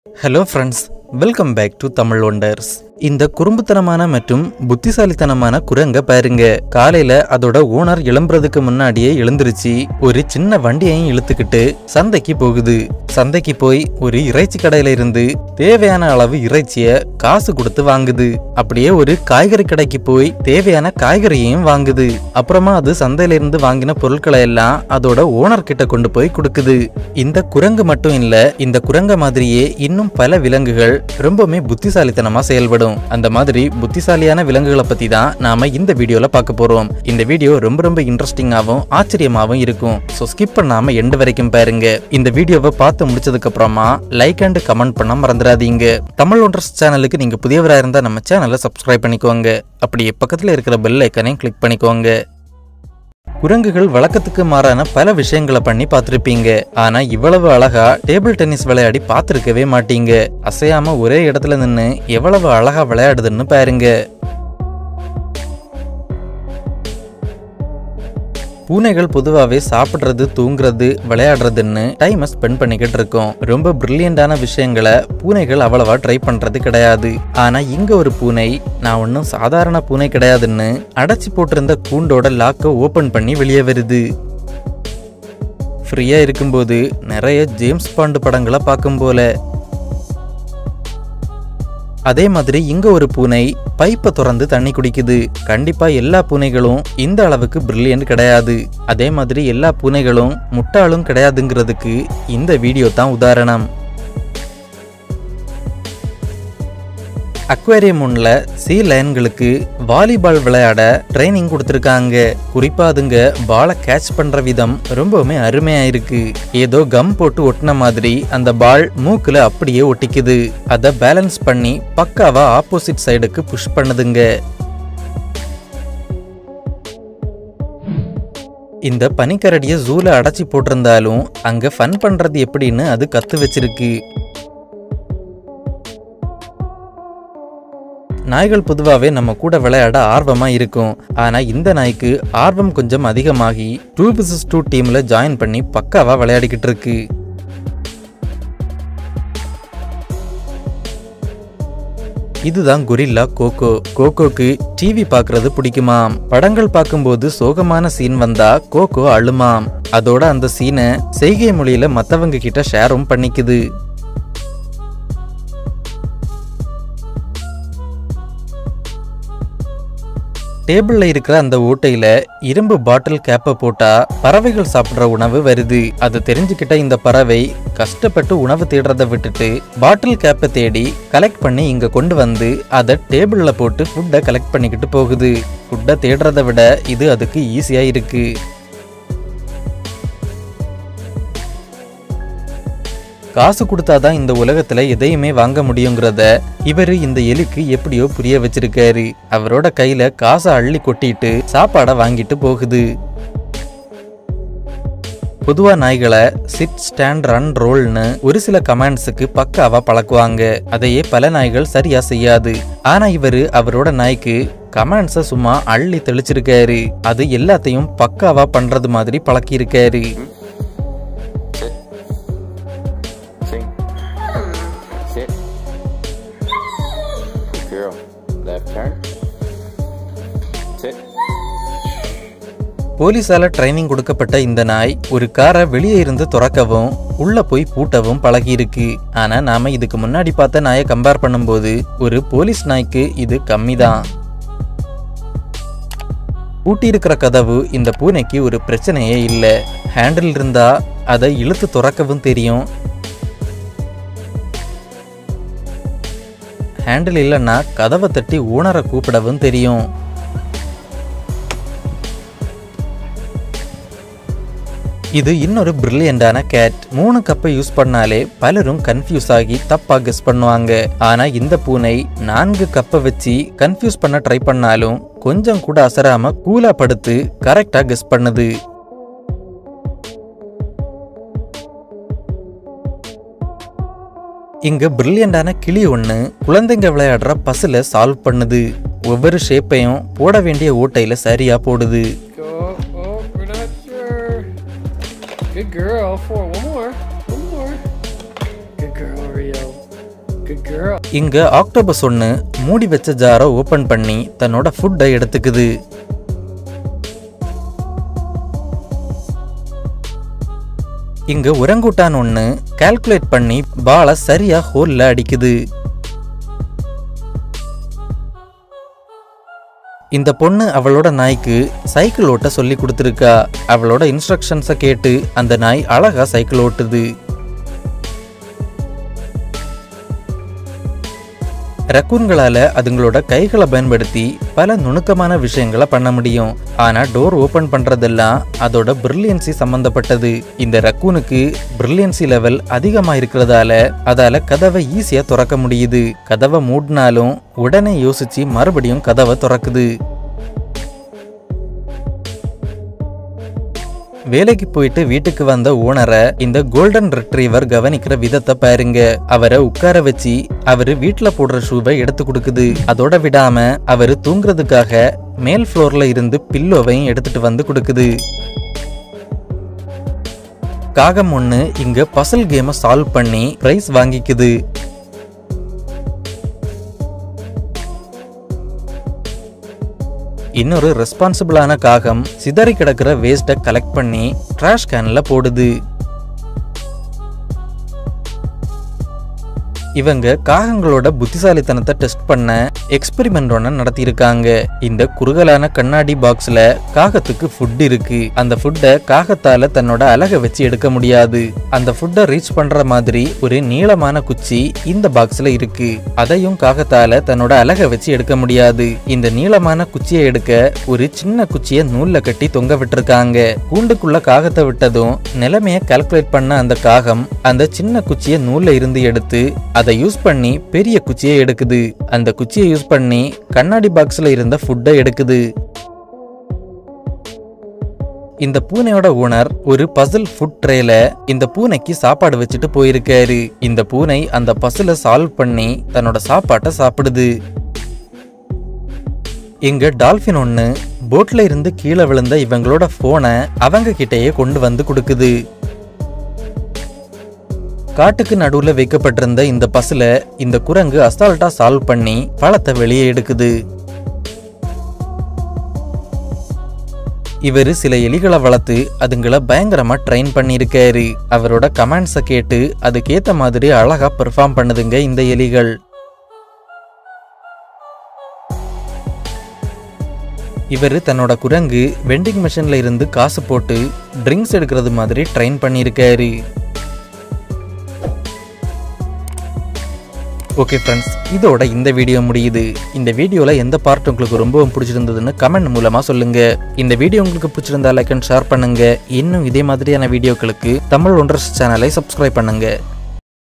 Hello friends welcome back to Tamil wonders இந்த குறும்புத்தனமான மற்றும் புத்திசாலித்தனமான குரங்க பாருங்க காலையில அதோட ஓனர் எழும்புறதுக்கு முன்னாடியே எழுந்திருச்சு ஒரு சின்ன வண்டியையும் இழுத்துக்கிட்டு சந்தைக்கு போகுது சந்தைக்கு போய் ஒரு இறைச்சி கடையில இருந்து தேவையான அளவு இறைச்சிய காசு கொடுத்து வாங்குது அப்படியே ஒரு காய்கறி கடைக்கு போய் தேவையான காய்கறியையும் வாங்குது அப்புறமா அது சந்தையில இருந்து வாங்கின பொருட்களை எல்லாம் அதோட ஓனர் கிட்ட கொண்டு போய் கொடுக்குது இந்த குரங்கு மட்டும் இல்ல இந்த குரங்க மாதிரியே இன்னும் பல விலங்குகள் ரொம்பவுமே புத்திசாலித்தனமா செயல்படும் அந்த மாதிரி புத்திசாலியான விலங்குகளை பத்தி தான் நாம இந்த வீடியோல பார்க்க போறோம் இந்த வீடியோ ரொம்ப ரொம்ப இன்ட்ரெஸ்டிங்காவும் ஆச்சரியமாவும் இருக்கும் ஸோ ஸ்கிப் பண்ணாம எண்டு வரைக்கும் பாருங்க இந்த வீடியோவை பார்த்து முடிச்சதுக்கு அப்புறமா லைக் அண்ட் கமெண்ட் பண்ண மறந்துடாதீங்க தமிழ் ஒன்றர்ஸ் சேனலுக்கு நீங்க புதியவராக இருந்தா நம்ம சேனலை சப்ஸ்கிரைப் பண்ணிக்கோங்க அப்படியே பக்கத்துல இருக்கிற பெல் ஐக்கனையும் கிளிக் பண்ணிக்கோங்க குரங்குகள் வழக்கத்துக்கு மாறான பல விஷயங்களை பண்ணி பார்த்திருப்பீங்க ஆனா இவ்வளவு அழகா டேபிள் டென்னிஸ் விளையாடி பார்த்திருக்கவே மாட்டீங்க அசையாம ஒரே இடத்துல நின்னு எவ்வளவு அழகா விளையாடுதுன்னு பாருங்க பூனைகள் பொதுவாகவே சாப்பிட்றது தூங்குறது விளையாடுறதுன்னு டைமை ஸ்பெண்ட் பண்ணிக்கிட்டு இருக்கோம் ரொம்ப பிரில்லியண்டான விஷயங்களை பூனைகள் அவ்வளவா ட்ரை பண்றது கிடையாது ஆனா இங்க ஒரு பூனை நான் ஒன்றும் சாதாரண பூனை கிடையாதுன்னு அடைச்சி போட்டிருந்த கூண்டோட லாக்கை ஓபன் பண்ணி வெளியே வருது ஃப்ரீயா இருக்கும்போது நிறைய ஜேம்ஸ் பாண்டு படங்களை பார்க்கும் போல அதே மாதிரி இங்க ஒரு பூனை பைப்பை திறந்து தண்ணி குடிக்குது கண்டிப்பா எல்லா பூனைகளும் இந்த அளவுக்கு பிரில்லியன்ட் கிடையாது அதே மாதிரி எல்லா பூனைகளும் முட்டாளும் கிடையாதுங்கிறதுக்கு இந்த வீடியோ தான் உதாரணம் அக்வேரியம் ஒன்ல சீ லயன்களுக்கு வாலிபால் விளையாட ட்ரைனிங் கொடுத்துருக்காங்க குறிப்பா அதுங்க பாலை கேட்ச் பண்ற விதம் ரொம்பவுமே அருமையா இருக்கு ஏதோ கம் போட்டு ஒட்டின மாதிரி அந்த பால் மூக்குல அப்படியே ஒட்டிக்குது அதை பேலன்ஸ் பண்ணி பக்காவா ஆப்போசிட் சைடுக்கு புஷ் பண்ணுதுங்க இந்த பனிக்கரடிய ஜூல அடைச்சி போட்டிருந்தாலும் அங்க ஃபன் பண்றது எப்படின்னு அது கத்து வச்சிருக்கு நாய்கள் பொதுவாகவே நம்ம கூட விளையாட ஆர்வமாக இருக்கும் ஆனால் இந்த நாய்க்கு ஆர்வம் கொஞ்சம் அதிகமாகி டூ பிசஸ் டூ டீமில் ஜாயின் பண்ணி பக்காவாக விளையாடிக்கிட்டு இருக்கு இதுதான் கொரில்லா கோகோ கோகோக்கு டிவி பார்க்கறது பிடிக்குமாம் படங்கள் பார்க்கும்போது சோகமான சீன் வந்தா கோகோ அழுமாம் அதோட அந்த சீனை செய்கை மொழியில மத்தவங்க கிட்ட ஷேரும் பண்ணிக்குது டேபிள்ல இருக்கிற அந்த ஓட்டையில இரும்பு பாட்டில் கேப்பை போட்டா பறவைகள் சாப்பிடுற உணவு வருது அதை தெரிஞ்சுக்கிட்ட இந்த பறவை கஷ்டப்பட்டு உணவு தேடுறத விட்டுட்டு பாட்டில் கேப்பை தேடி கலெக்ட் பண்ணி இங்க கொண்டு வந்து அதை டேபிள்ல போட்டு ஃபுட்டை கலெக்ட் பண்ணிக்கிட்டு போகுது ஃபுட்டை தேடுறதை விட இது அதுக்கு ஈஸியா இருக்கு காசு கொடுத்தாதான் இந்த உலகத்துல எதையுமே வாங்க முடியுங்கிறத இவரு இந்த எலிக்கு எப்படியோ புரிய வச்சிருக்காரு அவரோட கையில காசை அள்ளி கொட்டிட்டு சாப்பாடை வாங்கிட்டு போகுது பொதுவா நாய்களை சிட் ஸ்டாண்ட் ரன் ரோல்னு ஒரு சில கமாண்ட்ஸுக்கு பக்காவா பழக்குவாங்க அதையே பல நாய்கள் சரியா செய்யாது ஆனா இவரு அவரோட நாய்க்கு கமாண்ட்ஸை சும்மா அள்ளி தெளிச்சிருக்காரு அது எல்லாத்தையும் பக்காவா பண்றது மாதிரி பழக்கியிருக்காரு Sing. Sit. Good girl. Left turn. Sit. போலீஸால ட்ரைனிங் கொடுக்கப்பட்ட இந்த நாய் ஒரு காரை வெளியே இருந்து துறக்கவும் உள்ள போய் பூட்டவும் பழகியிருக்கு ஆனா நாம இதுக்கு முன்னாடி பார்த்த நாயை கம்பேர் பண்ணும்போது ஒரு போலீஸ் நாய்க்கு இது கம்மிதான் பூட்டியிருக்கிற கதவு இந்த பூனைக்கு ஒரு பிரச்சனையே இல்லை ஹேண்டில் இருந்தா அதை இழுத்து துறக்கவும் தெரியும் ஹேண்டில் இல்லைன்னா கதவை தட்டி ஓனரை கூப்பிடவும் தெரியும் இது இன்னொரு பிரில்லியண்டான கேட் மூணு கப்பை யூஸ் பண்ணாலே பலரும் கன்ஃபியூஸ் ஆகி தப்பா கெஸ் பண்ணுவாங்க ஆனா இந்த பூனை நான்கு கப்பை வச்சு கன்ஃபியூஸ் பண்ண ட்ரை பண்ணாலும் கொஞ்சம் கூட அசராம கூலா படுத்து கரெக்டா கெஸ் பண்ணுது இங்க பிரில்லியண்டான கிளி ஒண்ணு குழந்தைங்க விளையாடுற பசில சால்வ் பண்ணுது ஒவ்வொரு ஷேப்பையும் போட வேண்டிய ஓட்டையில சரியா போடுது Go. Oh, we're not sure. Good girl. Four. One more. One more. Good girl, Rio. Good girl. இங்க ஆக்டோபஸ் ஒன்று மூடி வச்ச ஜாரை ஓபன் பண்ணி தன்னோட ஃபுட்டை எடுத்துக்குது இங்க உரங்குட்டான் ஒன்று கால்குலேட் பண்ணி பாலை சரியா ஹோல்ல அடிக்குது இந்த பொண்ணு அவளோட நாய்க்கு சைக்கிள் ஓட்ட சொல்லி கொடுத்துருக்கா அவளோட இன்ஸ்ட்ரக்ஷன்ஸை கேட்டு அந்த நாய் அழகா சைக்கிள் ஓட்டுது ரக்கூன்களால அதுங்களோட கைகளை பயன்படுத்தி பல நுணுக்கமான விஷயங்களை பண்ண முடியும் ஆனா டோர் ஓபன் பண்றதெல்லாம் அதோட பிரில்லியன்சி சம்பந்தப்பட்டது இந்த ரக்கூனுக்கு பிரில்லியன்சி லெவல் அதிகமா இருக்கிறதால அதால கதவை ஈஸியா திறக்க முடியுது கதவை மூடினாலும் உடனே யோசிச்சு மறுபடியும் கதவை திறக்குது வேலைக்கு போயிட்டு வீட்டுக்கு வந்த ஓனரை இந்த கோல்டன் ரெட்ரீவர் கவனிக்கிற விதத்தை பாருங்க அவரை உட்கார வச்சு அவரு வீட்ல போடுற ஷூவை எடுத்து கொடுக்குது அதோட விடாம அவரு தூங்குறதுக்காக மேல் ஃப்ளோர்ல இருந்து பில்லோவையும் எடுத்துட்டு வந்து கொடுக்குது காகம் ஒண்ணு இங்க பசல் கேமை சால்வ் பண்ணி பிரைஸ் வாங்கிக்குது இன்னொரு ரெஸ்பான்சிபிளான காகம் சிதறி கிடக்கிற வேஸ்ட்டை கலெக்ட் பண்ணி ட்ராஷ் கேன்ல போடுது இவங்க காகங்களோட புத்திசாலித்தனத்தை டெஸ்ட் பண்ண எக்ஸ்பெரிமெண்ட் ஒன்று நடத்தியிருக்காங்க இந்த குறுகலான கண்ணாடி பாக்ஸ்ல காகத்துக்கு ஃபுட் இருக்கு அந்த ஃபுட்டை காகத்தால தன்னோட அழகை வச்சு எடுக்க முடியாது அந்த ஃபுட்டை ரீச் பண்ற மாதிரி ஒரு நீளமான குச்சி இந்த பாக்ஸ்ல இருக்கு அதையும் காகத்தால தன்னோட அழகை வச்சு எடுக்க முடியாது இந்த நீளமான குச்சியை எடுக்க ஒரு சின்ன குச்சியை நூல்ல கட்டி தொங்க விட்டுருக்காங்க கூண்டுக்குள்ள காகத்தை விட்டதும் நிலைமைய கால்குலேட் பண்ண அந்த காகம் அந்த சின்ன குச்சியை நூல்ல இருந்து எடுத்து அதை யூஸ் பண்ணி பெரிய குச்சியை எடுக்குது அந்த குச்சியை யூஸ் பண்ணி கண்ணாடி பாக்ஸ்ல இருந்த ஃபுட்டை எடுக்குது இந்த பூனையோட ஓனர் ஒரு பசில் ஃபுட் ட்ரேல இந்த பூனைக்கு சாப்பாடு வச்சுட்டு போயிருக்காரு இந்த பூனை அந்த பசில சால்வ் பண்ணி தன்னோட சாப்பாட்டை சாப்பிடுது இங்க டால்பின் ஒன்று போட்ல இருந்து கீழே விழுந்த இவங்களோட போனை அவங்க கிட்டேயே கொண்டு வந்து கொடுக்குது காட்டுக்கு நடுவுல வைக்கப்பட்டிருந்த இந்த பஸ்ல இந்த குரங்கு அசால்ட்டா சால்வ் பண்ணி பழத்தை வெளியே எடுக்குது இவர் சில எலிகளை வளர்த்து அதுங்களை பயங்கரமா ட்ரெயின் பண்ணியிருக்காரு அவரோட கமெண்ட்ஸை கேட்டு அதுக்கேத்த மாதிரி அழகா பெர்ஃபார்ம் பண்ணுதுங்க இந்த எலிகள் இவர் தன்னோட குரங்கு வெண்டிங் மிஷின்ல இருந்து காசு போட்டு ட்ரிங்க்ஸ் எடுக்கிறது மாதிரி ட்ரெயின் பண்ணியிருக்காரு ஓகே ஃப்ரெண்ட்ஸ் இதோட இந்த வீடியோ முடியுது இந்த வீடியோவில் எந்த பார்ட் உங்களுக்கு ரொம்பவும் பிடிச்சிருந்ததுன்னு கமெண்ட் மூலமாக சொல்லுங்க இந்த வீடியோ உங்களுக்கு பிடிச்சிருந்தா லைக் அண்ட் ஷேர் பண்ணுங்க இன்னும் இதே மாதிரியான வீடியோக்களுக்கு தமிழ் ஒன்றர்ஸ் சேனலை சப்ஸ்கிரைப் பண்ணுங்க